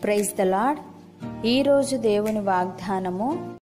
praise the lord ఈరోజు దేవుని వాగ్దానము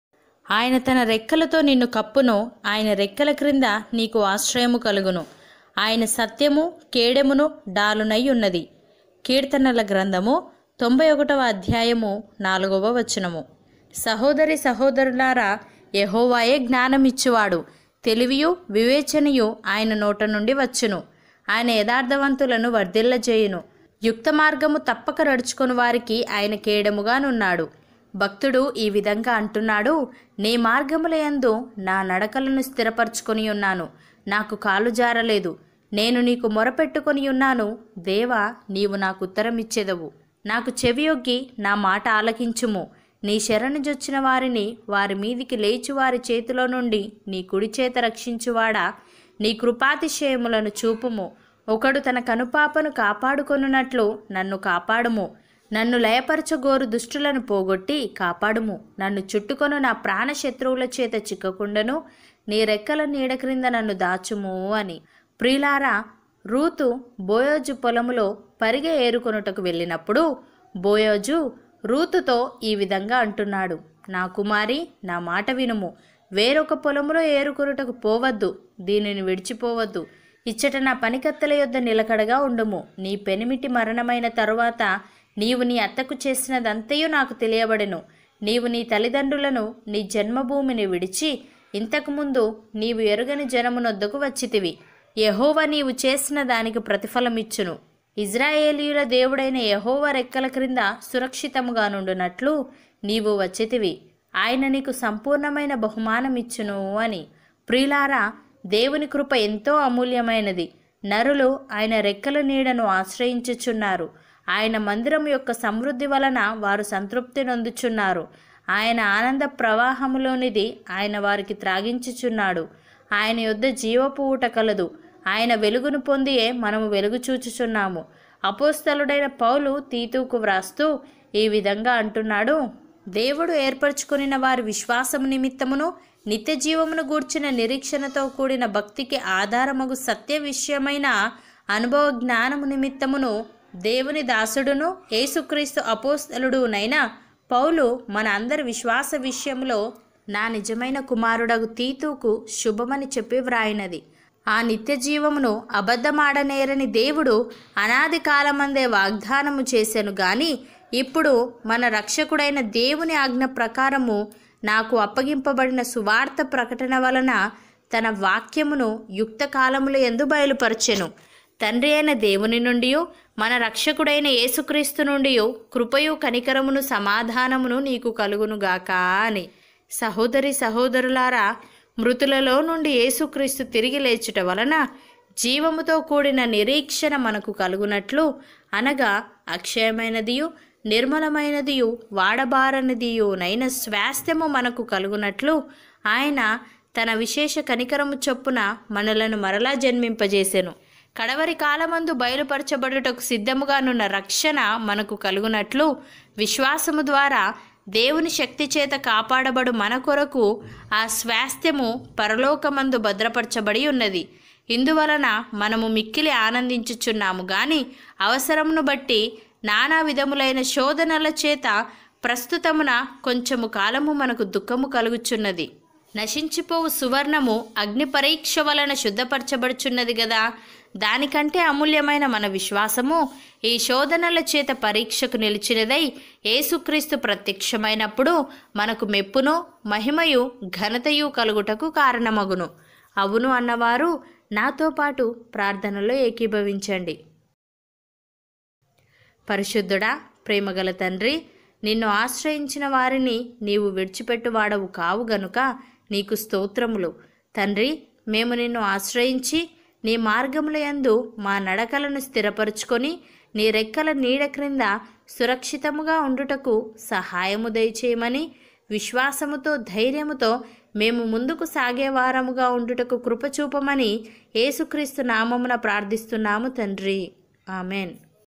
ఆయన తన రెక్కలతో నిన్ను కప్పును ఆయన రెక్కల క్రింద నీకు ఆశ్రయము కలుగును ఆయన సత్యము కేడెమును డాలునై ఉన్నది కీర్తనల గ్రంథము తొంభై ఒకటవ అధ్యాయము నాలుగవ వచనము సహోదరి సహోదరులారా యెహోవాయే జ్ఞానమిచ్చువాడు తెలివియు వివేచనయు ఆయన నోట నుండి వచ్చును ఆయన యథార్థవంతులను వర్ధిల్లజేయును యుక్త మార్గము తప్పక నడుచుకుని వారికి ఆయన కేడముగానున్నాడు భక్తుడు ఈ విధంగా అంటున్నాడు నీ మార్గములయందు నా నడకలను స్థిరపరచుకొని ఉన్నాను నాకు కాలు జారలేదు నేను నీకు మొరపెట్టుకొని ఉన్నాను దేవా నీవు నాకు ఉత్తరమిచ్చెదవు నాకు చెవియొగ్గి నా మాట ఆలకించుము నీ శరణు జొచ్చిన వారిని వారి మీదికి లేచి వారి చేతిలో నుండి నీ కుడి చేత రక్షించువాడా నీ కృపాతిశయములను చూపుము ఒకడు తన కనుపాపను కాపాడుకొనున్నట్లు నన్ను కాపాడుము నన్ను లయపరచగోరు దుష్టులను పోగొట్టి కాపాడుము నన్ను చుట్టుకొను నా ప్రాణ శత్రువుల చేత చిక్కకుండను నీ రెక్కల నీడ క్రింద నన్ను దాచుము అని ప్రియులారా రూతు బోయోజు పొలములో పరిగె ఏరుకొనుటకు వెళ్ళినప్పుడు బోయోజు రూతుతో ఈ విధంగా అంటున్నాడు నా కుమారి నా మాట వినుము వేరొక పొలములో ఏరుకొనుటకు పోవద్దు దీనిని విడిచిపోవద్దు ఇచ్చట నా పనికత్తెల యొద్ద నిలకడగా ఉండుము నీ పెనిమిటి మరణమైన తరువాత నీవు నీ అత్తకు చేసినదంతయు నాకు తెలియబడెను నీవు నీ తల్లిదండ్రులను నీ జన్మభూమిని విడిచి ఇంతకుముందు నీవు ఎరుగని జనమునొద్దకు వచ్చితివి యహోవ నీవు చేసిన దానికి ప్రతిఫలమిచ్చును ఇజ్రాయేలీయుల దేవుడైన యహోవ రెక్కల క్రింద సురక్షితముగా నుండునట్లు నీవు వచ్చితివి ఆయన నీకు సంపూర్ణమైన బహుమానమిచ్చును అని ప్రియులారా దేవుని కృప ఎంతో అమూల్యమైనది నరులు ఆయన రెక్కల నీడను ఆశ్రయించుచున్నారు ఆయన మందిరం యొక్క సమృద్ధి వలన వారు సంతృప్తి నొందుచున్నారు ఆయన ఆనంద ప్రవాహములోనిది ఆయన వారికి త్రాగించుచున్నాడు ఆయన యొద్ద జీవపు ఊట కలదు ఆయన వెలుగును పొందియే మనము వెలుగు చూచుచున్నాము అపోస్తలుడైన పౌలు తీతూకు వ్రాస్తూ ఈ విధంగా అంటున్నాడు దేవుడు ఏర్పరచుకొనిన వారి విశ్వాసము నిమిత్తమును నిత్య జీవమును గూర్చిన నిరీక్షణతో కూడిన భక్తికి ఆధారమగు సత్య విషయమైన అనుభవ జ్ఞానము నిమిత్తమును దేవుని దాసుడును యేసుక్రీస్తు అపోస్తలుడునైన పౌలు మన అందరి విశ్వాస విషయంలో నా నిజమైన కుమారుడగు తీతుకు శుభమని చెప్పి వ్రాయినది ఆ నిత్య జీవమును అబద్ధమాడనేరని దేవుడు అనాది కాలమందే వాగ్దానము చేశాను గాని ఇప్పుడు మన రక్షకుడైన దేవుని ఆజ్ఞ ప్రకారము నాకు అప్పగింపబడిన సువార్త ప్రకటన వలన తన వాక్యమును యుక్త కాలములు ఎందు బయలుపరచెను తండ్రి అయిన దేవుని నుండి మన రక్షకుడైన యేసుక్రీస్తు నుండి కృపయు కనికరమును సమాధానమును నీకు కలుగునుగాక అని సహోదరి సహోదరులారా మృతులలో నుండి యేసుక్రీస్తు తిరిగి లేచుట వలన జీవముతో కూడిన నిరీక్షణ మనకు కలుగునట్లు అనగా అక్షయమైనదియు నిర్మలమైనదియు వాడబారనిదియు నైన స్వాస్థ్యము మనకు కలుగునట్లు ఆయన తన విశేష కనికరము చొప్పున మనలను మరలా జన్మింపజేసెను కడవరి కాలమందు బయలుపరచబడుటకు సిద్ధముగానున్న రక్షణ మనకు కలుగునట్లు విశ్వాసము ద్వారా దేవుని శక్తి చేత కాపాడబడు మన కొరకు ఆ స్వాస్థ్యము పరలోకమందు భద్రపరచబడి ఉన్నది ఇందువలన మనము మిక్కిలి ఆనందించుచున్నాము గాని అవసరమును బట్టి నానా విధములైన శోధనల చేత ప్రస్తుతమున కొంచెము కాలము మనకు దుఃఖము కలుగుచున్నది నశించిపోవు సువర్ణము అగ్ని పరీక్ష వలన శుద్ధపరచబడుచున్నది గదా దానికంటే అమూల్యమైన మన విశ్వాసము ఈ శోధనల చేత పరీక్షకు నిలిచినదై యేసుక్రీస్తు ప్రత్యక్షమైనప్పుడు మనకు మెప్పును మహిమయు ఘనతయు కలుగుటకు కారణమగును అవును అన్నవారు నాతో పాటు ప్రార్థనలో ఏకీభవించండి పరిశుద్ధుడా ప్రేమగల తండ్రి నిన్ను ఆశ్రయించిన వారిని నీవు విడిచిపెట్టువాడవు కావు గనుక నీకు స్తోత్రములు తండ్రి మేము నిన్ను ఆశ్రయించి నీ మార్గముల యందు మా నడకలను స్థిరపరుచుకొని నీ రెక్కల నీడ క్రింద సురక్షితముగా ఉండుటకు సహాయము దయచేయమని విశ్వాసముతో ధైర్యముతో మేము ముందుకు సాగేవారముగా ఉండుటకు కృపచూపమని యేసుక్రీస్తు నామమున ప్రార్థిస్తున్నాము తండ్రి ఆమెన్